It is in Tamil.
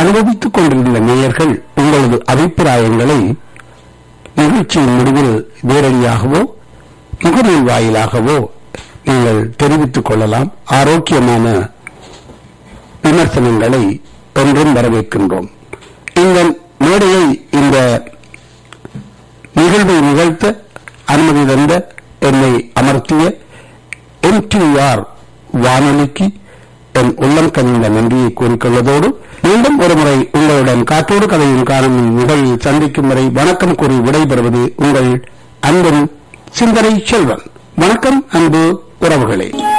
அனுபவித்துக் கொண்டிருந்த நேயர்கள் உங்களது அபிப்பிராயங்களை நிகழ்ச்சியின் முடிவில் நேரடியாகவோ முகநூல் வாயிலாகவோ நீங்கள் தெரிவித்துக் கொள்ளலாம் ஆரோக்கியமான விமர்சனங்களை என்றும் வரவேற்கின்றோம் இந்த மேடையை இந்த நிகழ்வை நிகழ்த்த அனுமதி தந்த என்னை அமர்த்திய எம்டிஆர் வானொலிக்கு என் உள்ளம் கனிந்த நன்றியை கூறிக்கொள்வதோடு மீண்டும் ஒருமுறை உங்களுடன் காற்றோடு கதையும் காணும் நிகழ்வில் சந்திக்கும் வரை வணக்கம் கூறி விடைபெறுவது உங்கள் அன்பின் சிந்தனை செல்வன் வணக்கம் அன்பு உறவுகளே